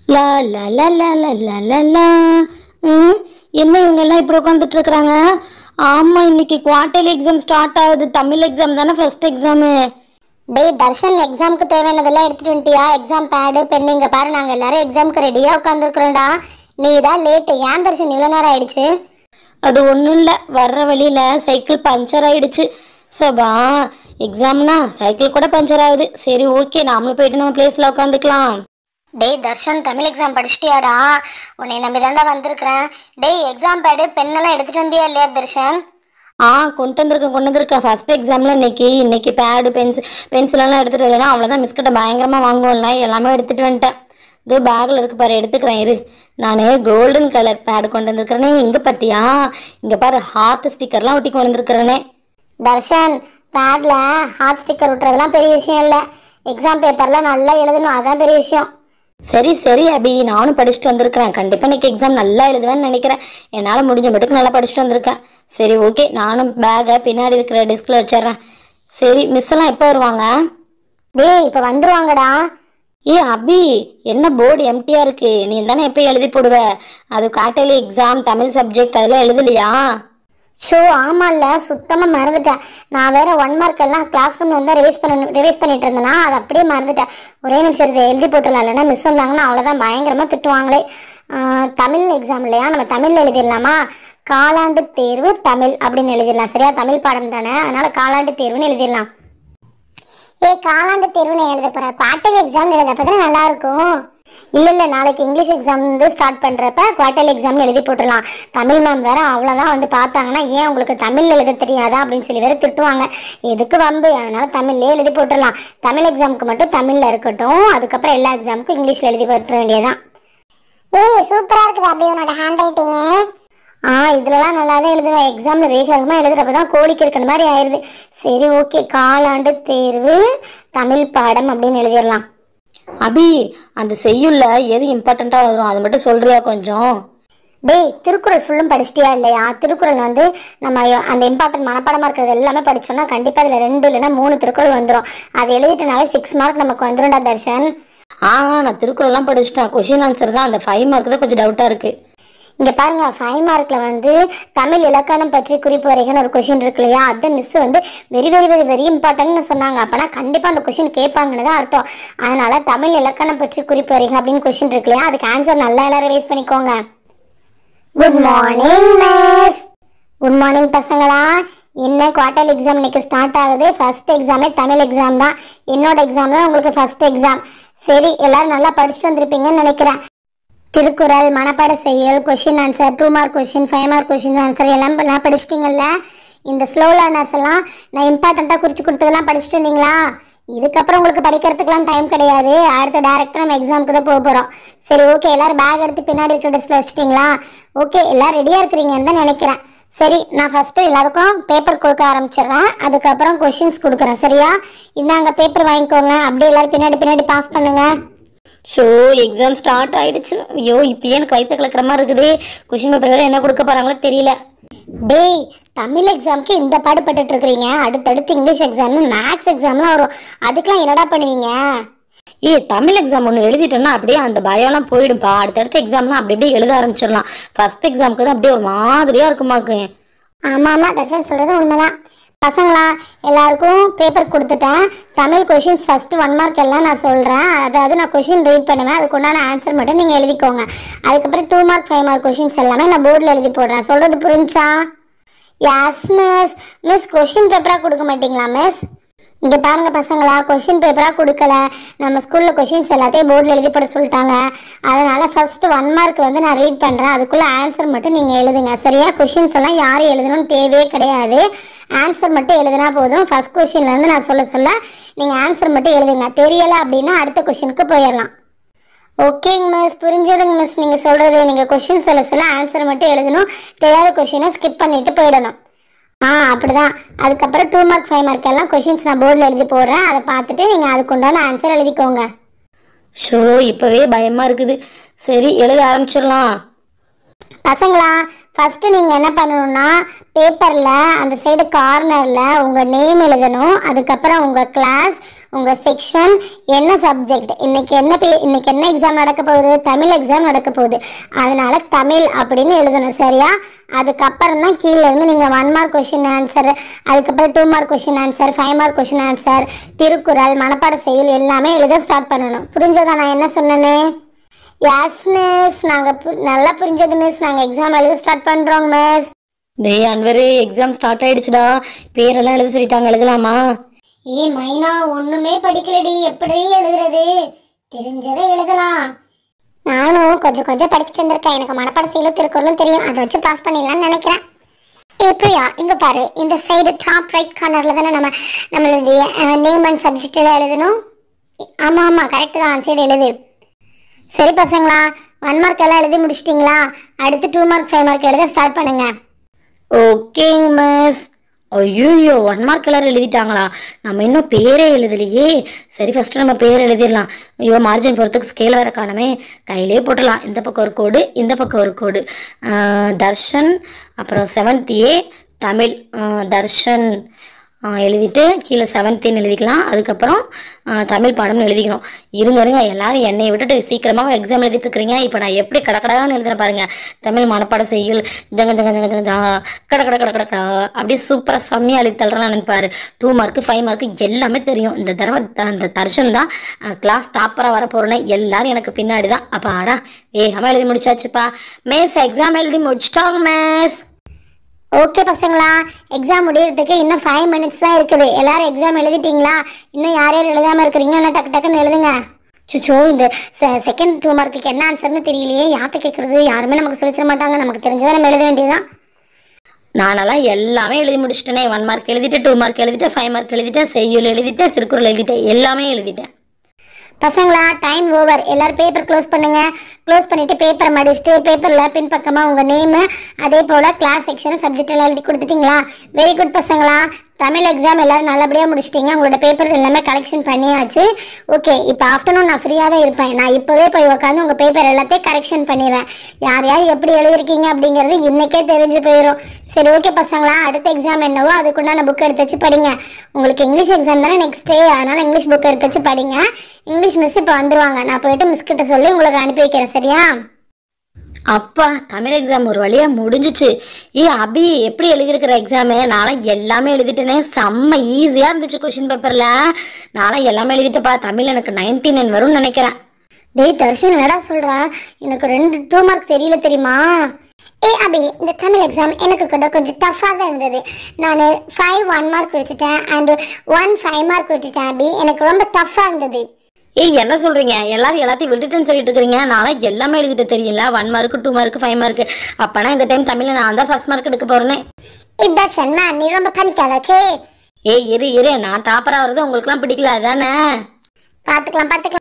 லா லா லா லா லா லா லா லா ம், என்ன இவங்கெல்லாம் இப்படி உட்காந்துட்டு இருக்கிறாங்க ஆமாம் இன்னைக்கு குவார்டர்லி எக்ஸாம் ஸ்டார்ட் ஆகுது தமிழ் எக்ஸாம் தானே ஃபர்ஸ்ட் எக்ஸாமு டேய் தர்ஷன் எக்ஸாமுக்கு தேவையானதெல்லாம் எடுத்துட்டு வந்துட்டியா எக்ஸாம் பேடு பென் இங்க பாரு நாங்க எல்லாரும் எக்ஸாமுக்கு ரெடியா உட்காந்துருக்குறோம்டா நீ தான் லேட்டு ஏன் தர்ஷன் இவ்வளோ நேரம் ஆயிடுச்சு அது ஒன்றும் இல்லை வர்ற வழியில் சைக்கிள் பஞ்சர் ஆயிடுச்சு சபா எக்ஸாம்னா சைக்கிள் கூட பஞ்சர் ஆகுது சரி ஓகே நாமளும் போயிட்டு நம்ம பிளேஸில் உட்காந்துக்கலாம் டேய் தர்ஷன் தமிழ் எக்ஸாம் படிச்சிட்டியாடா உன்னை நம்பி தாண்டா வந்திருக்கிறேன் டேய் எக்ஸாம் பேடு பெண்ணெல்லாம் எடுத்துட்டு வந்தியா இல்லையா தர்ஷன் ஆ கொண்டு வந்திருக்கேன் கொண்டு வந்திருக்கேன் ஃபர்ஸ்ட் எக்ஸாமில் இன்னைக்கு இன்னைக்கு பேடு பென்சில் பென்சிலெல்லாம் எடுத்துகிட்டு வரலன்னா அவ்வளோதான் மிஸ்கிட்ட பயங்கரமாக வாங்குவோம்ல எல்லாமே எடுத்துகிட்டு வந்துட்டேன் இதோ பேக்கில் இருக்கு பாரு எடுத்துக்கிறேன் இரு நான் கோல்டன் கலர் பேடு கொண்டு வந்திருக்கிறேனே இங்கே பார்த்தியா இங்கே பாரு ஹார்ட் ஸ்டிக்கர்லாம் ஒட்டி கொண்டு வந்திருக்கிறேனே தர்ஷன் பேக்ல ஹார்ட் ஸ்டிக்கர் விட்டுறதுலாம் பெரிய விஷயம் இல்லை எக்ஸாம் பேப்பர்ல நல்லா எழுதணும் அதான் பெரிய விஷயம் சரி சரி அபி நானும் படிச்சுட்டு வந்திருக்கிறேன் கண்டிப்பாக இன்னைக்கு எக்ஸாம் நல்லா எழுதுவேன்னு நினைக்கிறேன் என்னால் முடிஞ்ச மட்டுக்கு நல்லா படிச்சுட்டு வந்திருக்கேன் சரி ஓகே நானும் பேக்கை பின்னாடி இருக்கிற டெஸ்கில் வச்சிடுறேன் சரி மிஸ் எல்லாம் எப்போ வருவாங்க டேய் இப்போ வந்துருவாங்கடா ஏ அபி என்ன போர்டு எம்டியா இருக்கு நீ தானே எப்போ எழுதி போடுவ அது குவார்டர்லி எக்ஸாம் தமிழ் சப்ஜெக்ட் அதெல்லாம் எழுதலையா ஷோ ஆமாம்ல சுத்தமாக மறந்துட்டேன் நான் வேற ஒன் மார்க் எல்லாம் கிளாஸ் ரூம்ல வந்து ரிவைஸ் பண்ண ரிவைஸ் பண்ணிட்டு இருந்தேனா அதை அப்படியே மறந்துட்டேன் ஒரே நிமிஷம் இதை எழுதி போட்டுடலாம் இல்லைன்னா மிஸ் வந்தாங்கன்னா அவ்வளோதான் பயங்கரமாக திட்டுவாங்களே ஆஹ், தமிழ் எக்ஸாம் இல்லையா நம்ம தமிழில் எழுதிடலாமா காலாண்டு தேர்வு தமிழ் அப்படின்னு எழுதிடலாம் சரியா தமிழ் பாடம் தானே அதனால காலாண்டு தேர்வுன்னு எழுதிடலாம் ஏ காலாண்டு தேர்வுன்னு எழுத போற குவார்டர்லி எக்ஸாம் எழுதப்ப தான் நல்லா இருக்கும் இல்ல இல்ல நாளைக்கு இங்கிலீஷ் எக்ஸாம் வந்து ஸ்டார்ட் பண்றப்ப குவார்டர்லி எக்ஸாம்னு எழுதி போட்டுடலாம் தமிழ் மேம் வேற அவ்வளவுதான் வந்து பார்த்தாங்கன்னா ஏன் உங்களுக்கு தமிழ் எழுத தெரியாதா அப்படின்னு சொல்லி வேற திட்டுவாங்க எதுக்கு வம்பு அதனால தமிழ்லயே எழுதி போட்டுடலாம் தமிழ் எக்ஸாமுக்கு மட்டும் தமிழ்ல இருக்கட்டும் அதுக்கப்புறம் எல்லா எக்ஸாமுக்கும் இங்கிலீஷ்ல எழுதி போட்டுற வேண்டியதான் ஏய் சூப்பரா இருக்குது அப்படி உன்னோட ஹேண்ட் ரைட்டிங்கு ஆ இதுலலாம் நல்லா தான் எழுதுவேன் எக்ஸாமில் வேக வேகமாக எழுதுறப்ப தான் கோழிக்கு இருக்கிற மாதிரி ஆயிடுது சரி ஓகே காலாண்டு தேர்வு தமிழ் பாடம் அப்படின்னு எழுதிடலாம் அபி அந்த செய்யுள்ள எது இம்பார்ட்டண்ட்டாக வரும் அது மட்டும் சொல்றியா கொஞ்சம் டேய் திருக்குறள் ஃபுல்லும் படிச்சிட்டியா இல்லையா திருக்குறள் வந்து நம்ம யோ- அந்த இம்பார்ட்டன்ட் மனப்பாடமாக இருக்கிறது எல்லாமே படிச்சோம்னா கண்டிப்பாக அதில் ரெண்டு இல்லைன்னா மூணு திருக்குறள் வந்துடும் அது எழுதிட்டனாவே சிக்ஸ் மார்க் நமக்கு வந்துடும்டா தர்ஷன் ஆ நான் திருக்குறள்லாம் படிச்சிட்டேன் கொஷின் ஆன்சர் தான் அந்த ஃபைவ் மார்க் தான் கொஞ்சம் டவுட்டாக இருக்கு இங்க பாருங்க ஃபைவ் மார்க்ல வந்து தமிழ் இலக்கணம் பற்றி குறிப்பு வரைகன்னு ஒரு கொஷின் இருக்கு இல்லையா அதை மிஸ் வந்து வெரி வெரி வெரி வெரி இம்பார்ட்டன்ட்னு சொன்னாங்க அப்பனா கண்டிப்பா அந்த கொஷின் கேட்பாங்கன்னு தான் அர்த்தம் அதனால தமிழ் இலக்கணம் பற்றி குறிப்பு வரைக அப்படின்னு கொஷின் இருக்கு இல்லையா அதுக்கு ஆன்சர் நல்லா எல்லாரும் ரிவைஸ் பண்ணிக்கோங்க good morning miss good morning பசங்களா என்ன குவார்டர் எக்ஸாம் இன்னைக்கு ஸ்டார்ட் ஆகுது ஃபர்ஸ்ட் எக்ஸாமே தமிழ் எக்ஸாம் தான் என்னோட எக்ஸாம் தான் உங்களுக்கு ஃபர்ஸ்ட் எக்ஸாம் சரி எல்லாரும் நல்லா படிச்சுட்டு வந்திருப்பீங்கன்னு நினைக்கிறேன் திருக்குறள் மனப்பாட செயல் question answer two mark question five mark question answer எல்லாம் எல்லாம் படிச்சிட்டிங்கல்ல இந்த ஸ்லோ லேர்னர்ஸ் எல்லாம் நான் இம்பார்ட்டண்ட்டாக குறித்து கொடுத்ததெல்லாம் படிச்சுட்டு இருந்தீங்களா இதுக்கப்புறம் உங்களுக்கு படிக்கிறதுக்கெல்லாம் டைம் கிடையாது அடுத்த டேரெக்டாக நம்ம எக்ஸாமுக்கு தான் போக போகிறோம் சரி ஓகே எல்லாரும் பேக் எடுத்து பின்னாடி இருக்கிற டெஸ்ட்டில் வச்சுட்டிங்களா ஓகே எல்லாம் ரெடியாக இருக்கிறீங்கன்னு தான் நினைக்கிறேன் சரி நான் ஃபஸ்ட்டு எல்லாருக்கும் பேப்பர் கொடுக்க ஆரம்பிச்சிடுறேன் அதுக்கப்புறம் கொஷின்ஸ் கொடுக்குறேன் சரியா இந்தாங்க பேப்பர் வாங்கிக்கோங்க அப்படியே எல்லாரும் பின்னாடி பின்னாடி பாஸ் பண்ணுங்கள் ஷோ எக்ஸாம் ஸ்டார்ட் ஆயிடுச்சு ஐயோ இப்பயே எனக்கு வயிற்று கலக்கிற மாதிரி இருக்குது கொஷின் பேப்பர் வேறு என்ன கொடுக்க போகிறாங்களோ தெரியல டேய் தமிழ் எக்ஸாம்க்கு இந்த பாடுபட்டுட்டு இருக்கிறீங்க அடுத்தடுத்து இங்கிலீஷ் எக்ஸாம் மேக்ஸ் எக்ஸாம்லாம் வரும் அதுக்கெல்லாம் என்னடா பண்ணுவீங்க ஏ தமிழ் எக்ஸாம் ஒன்று எழுதிட்டோம்னா அப்படியே அந்த பயம்லாம் போயிடும்பா அடுத்தடுத்த எக்ஸாம்லாம் அப்படி அப்படியே எழுத ஆரம்பிச்சிடலாம் ஃபர்ஸ்ட் எக்ஸாமுக்கு தான் அப்படியே ஒரு மாதிரியாக இருக்குமாக்கு ஆமாம் ஆமாம் தர்ஷன் சொல்கிறது உண்மைதான் பசங்களா எல்லாருக்கும் பேப்பர் கொடுத்துட்டேன் Tamil questions first one mark எல்லாம் நான் சொல்கிறேன் அதாவது நான் கொஷின் ரீட் பண்ணுவேன் அதுக்கு உண்டான ஆன்சர் மட்டும் நீங்கள் எழுதிக்கோங்க அதுக்கப்புறம் two mark five mark questions எல்லாமே நான் போர்டில் எழுதி போடுறேன் சொல்கிறது புரிஞ்சா யாஸ் மிஸ் மிஸ் கொஷின் பேப்பராக கொடுக்க மாட்டீங்களா மிஸ் இங்கே பாருங்க பசங்களா கொஷின் பேப்பராக கொடுக்கல நம்ம ஸ்கூலில் கொஷின்ஸ் எல்லாத்தையும் போர்டில் எழுதி போட சொல்லிட்டாங்க அதனால ஃபர்ஸ்ட் ஒன் மார்க் வந்து நான் ரீட் பண்ணுறேன் அதுக்குள்ள ஆன்சர் மட்டும் நீங்கள் எழுதுங்க சரியா கொஷின்ஸ் எல்லாம் யார் எழுதணும்னு தேவையே கிடையாது ஆன்சர் மட்டும் எழுதினா போதும் ஃபர்ஸ்ட் கொஷின்லேருந்து நான் சொல்ல சொல்ல நீங்கள் ஆன்சர் மட்டும் எழுதுங்க தெரியலை அப்படின்னா அடுத்த கொஷினுக்கு போயிடலாம் ஓகேங்க மிஸ் புரிஞ்சதுங்க மிஸ் நீங்கள் சொல்கிறது நீங்கள் கொஷின் சொல்ல சொல்ல ஆன்சர் மட்டும் எழுதணும் தெரியாத கொஷினை ஸ்கிப் பண்ணிட்டு போயிடணும் ஆ அப்படிதான் அதுக்கப்புறம் டூ மார்க் ஃபைவ் மார்க் எல்லாம் கொஷின்ஸ் நான் போர்டில் எழுதி போடுறேன் அதை பார்த்துட்டு நீங்கள் அதுக்கு உண்டான ஆன்சர் எழுதிக்கோங்க ஷோ இப்போவே பயமாக இருக்குது சரி எழுத ஆரம்பிச்சிடலாம் பசங்களா ஃபஸ்ட்டு நீங்கள் என்ன பண்ணணும்னா பேப்பரில் அந்த சைடு கார்னரில் உங்கள் நேம் எழுதணும் அதுக்கப்புறம் உங்கள் கிளாஸ் உங்கள் செக்ஷன் என்ன சப்ஜெக்ட் இன்னைக்கு என்ன பே இன்னைக்கு என்ன எக்ஸாம் நடக்க போகுது தமிழ் எக்ஸாம் நடக்க போகுது அதனால தமிழ் அப்படின்னு எழுதணும் சரியா அதுக்கப்புறம் தான் கீழே இருந்து நீங்கள் ஒன் மார்க் கொஷின் ஆன்சர் அதுக்கப்புறம் two mark question answer five mark question answer Thirukkural மனப்பாட செயல் எல்லாமே எழுத ஸ்டார்ட் பண்ணணும் புரிஞ்சதா நான் என்ன சொன்னேன்னு எஸ் மிஸ் நாங்கள் நல்லா புரிஞ்சது மிஸ் நாங்கள் எக்ஸாம் எழுத ஸ்டார்ட் பண்ணுறோங்க மிஸ் டேய் அன்வரு எக்ஸாம் ஸ்டார்ட் ஆயிடுச்சுடா பேரெல்லாம் எழுத சொல்லிட்டாங்க எழுதலாமா ஏய் மைனா ஒண்ணுமே படிக்கலடி எப்படி எழுதுறது தெரிஞ்சதை எழுதலாம் நானும் கொஞ்சம் கொஞ்சம் படிச்சுட்டு இருந்திருக்கேன் எனக்கு மனப்பாட செயலும் திருக்குறளும் தெரியும் அதை வச்சு பாஸ் பண்ணிடலாம்னு நினைக்கிறேன் ஏய் பிரியா இங்க பாரு இந்த சைடு டாப் ரைட் கார்னர்ல தானே நம்ம நம்மளுடைய நேம் அண்ட் சப்ஜெக்ட் எல்லாம் எழுதணும் ஆமா ஆமா கரெக்ட் தான் சைடு எழுது சரி பசங்களா ஒன் மார்க் எல்லாம் எழுதி முடிச்சிட்டிங்களா அடுத்து டூ மார்க் ஃபைவ் மார்க் எழுத ஸ்டார்ட் பண்ணுங்க ஓகேங்க மிஸ் ஐயோ ஒன் மார்க் எல்லாரும் எழுதிட்டாங்களா நம்ம இன்னும் பேரே எழுதலையே சரி ஃபர்ஸ்ட் நம்ம பேர் எழுதிடலாம் ஐயோ மார்ஜின் போகிறதுக்கு ஸ்கேல் வேற காணுமே கையிலே போட்டுடலாம் இந்த பக்கம் ஒரு கோடு இந்த பக்கம் ஒரு கோடு ஆஹ், தர்ஷன் அப்புறம் செவன்த் ஏ தமிழ் ஆஹ், தர்ஷன் ஆஹ், எழுதிட்டு கீழே செவன்த்தின்னு எழுதிக்கலாம் அதுக்கப்புறம் ஆஹ், தமிழ் பாடம்னு எழுதிக்கணும் இருங்க இருங்க எல்லாரும் என்னை விட்டுட்டு சீக்கிரமாக எக்ஸாம் எழுதிட்டு இருக்கிறீங்க இப்போ நான் எப்படி கடக்கடான்னு எழுதுறேன் பாருங்க தமிழ் மனப்பாட செய்யுள் ஜங்க ஜங்க ஜங்க ஜங்க ஜா கட கட கட கட கடா அப்படியே சூப்பராக செம்மையாக எழுதி தள்ளுறான்னு நினைப்பாரு டூ மார்க்கு ஃபைவ் மார்க்கு எல்லாமே தெரியும் இந்த தடவை த- அந்த தர்ஷன் தான் கிளாஸ் டாப்பராக வர போகிறேன்னு எல்லாரும் எனக்கு பின்னாடி தான் அப்போ ஆடா வேகமாக எழுதி முடிச்சாச்சுப்பா மேஸ் எக்ஸாம் எழுதி முடிச்சிட்டாங்க மேஸ் ஓகே பசங்களா எக்ஸாம் முடியறதுக்கு இன்னும் ஃபைவ் மினிட்ஸ் தான் இருக்குது எல்லாரும் எக்ஸாம் எழுதிட்டீங்களா இன்னும் யார் யார் எழுதாம இருக்கிறீங்க எல்லாம் டக்கு டக்குன்னு எழுதுங்க சுச்சோ இந்த செகண்ட் டூ மார்க்குக்கு என்ன ஆன்சர்னு தெரியலையே யார்கிட்ட கேட்குறது யாருமே நமக்கு சொல்லித் தர மாட்டாங்க நமக்கு தெரிஞ்சதை நம்ம எழுத வேண்டியதுதான் நானெல்லாம் எல்லாமே எழுதி முடிச்சிட்டேனே ஒன் மார்க் எழுதிட்டு டூ மார்க் எழுதிட்டேன் ஃபைவ் மார்க் எழுதிட்டேன் செய்யுள் எழுதிட்டேன் திருக்குறள் எழுதிட்டேன் எல்லாமே எழுதிட்டேன் பசங்களா டைம் ஓவர் எல்லாரும் பேப்பர் க்ளோஸ் பண்ணுங்க க்ளோஸ் பண்ணிட்டு பேப்பரை மடிச்சுட்டு பேப்பரில் பின்பக்கமா உங்க நேமு அதே போல கிளாஸ் செக்ஷன் சப்ஜெக்ட் எல்லாம் எழுதி கொடுத்துட்டீங்களா வெரி குட் பசங்களா தமிழ் எக்ஸாம் எல்லாரும் நல்லபடியாக முடிச்சிட்டீங்க உங்களோட பேப்பர் எல்லாமே கலெக்ஷன் பண்ணியாச்சு ஓகே இப்போ ஆஃப்டர்நூன் நான் ஃப்ரீயாக தான் இருப்பேன் நான் இப்போவே போய் உட்காந்து உங்கள் பேப்பர் எல்லாத்தையும் கரெக்ஷன் பண்ணிடுவேன் யார் யார் எப்படி எழுதிருக்கீங்க அப்படிங்கிறது இன்னைக்கே தெரிஞ்சு போயிடும் சரி ஓகே பசங்களா அடுத்த எக்ஸாம் என்னவோ அதுக்குண்டான புக் எடுத்து வச்சு படிங்க உங்களுக்கு இங்கிலீஷ் எக்ஸாம் தானே நெக்ஸ்ட் டே அதனால இங்கிலீஷ் புக் எடுத்து வச்சு படிங்க இங்கிலீஷ் மிஸ் இப்போ வந்துருவாங்க நான் போயிட்டு மிஸ் கிட்ட சொல்லி உங்களுக்கு அனுப்பி வைக்கிறேன் சரியா அப்பா தமிழ் எக்ஸாம் ஒரு வழியா முடிஞ்சிச்சு ஏ அபி எப்படி எழுதியிருக்கிற எக்ஸாமு நான்லாம் எல்லாமே எழுதிட்டேனே செம்ம ஈஸியாக இருந்துச்சு கொஷின் பேப்பரில் நான்லாம் எல்லாமே எழுதிட்டேப்பா தமிழ் எனக்கு நைன்டி நைன் வரும்னு நினைக்கிறேன் டேய் தர்ஷன் என்னடா சொல்ற எனக்கு ரெண்டு டூ மார்க் தெரியல தெரியுமா ஏ அபி இந்த தமிழ் எக்ஸாம் எனக்கு கூட கொஞ்சம் டஃப்பாக தான் இருந்தது நான் ஃபைவ் ஒன் மார்க் வச்சுட்டேன் அண்ட் ஒன் ஃபைவ் மார்க் வச்சுட்டேன் அபி எனக்கு ரொம்ப டஃப்பாக இருந்தது ஏய் என்ன சொல்றீங்க எல்லாரும் எல்லாத்தையும் விட்டுட்டேன்னு சொல்லிட்டு இருக்கிறீங்க நான்லாம் எல்லாமே எழுதிட்டு தெரியல one mark two mark five mark அப்பனா இந்த டைம் தமிழ்ல நான் தான் ஃபர்ஸ்ட் மார்க் எடுக்க போறேனே ஏ தர்ஷன் மேம் நீ ரொம்ப பண்ணிக்காத ஓகே ஏய் இரு இரு நான் டாப்பரா வருது உங்களுக்குலாம் பிடிக்கல அதானே பார்த்துக்கலாம் பார்த்துக்கலாம்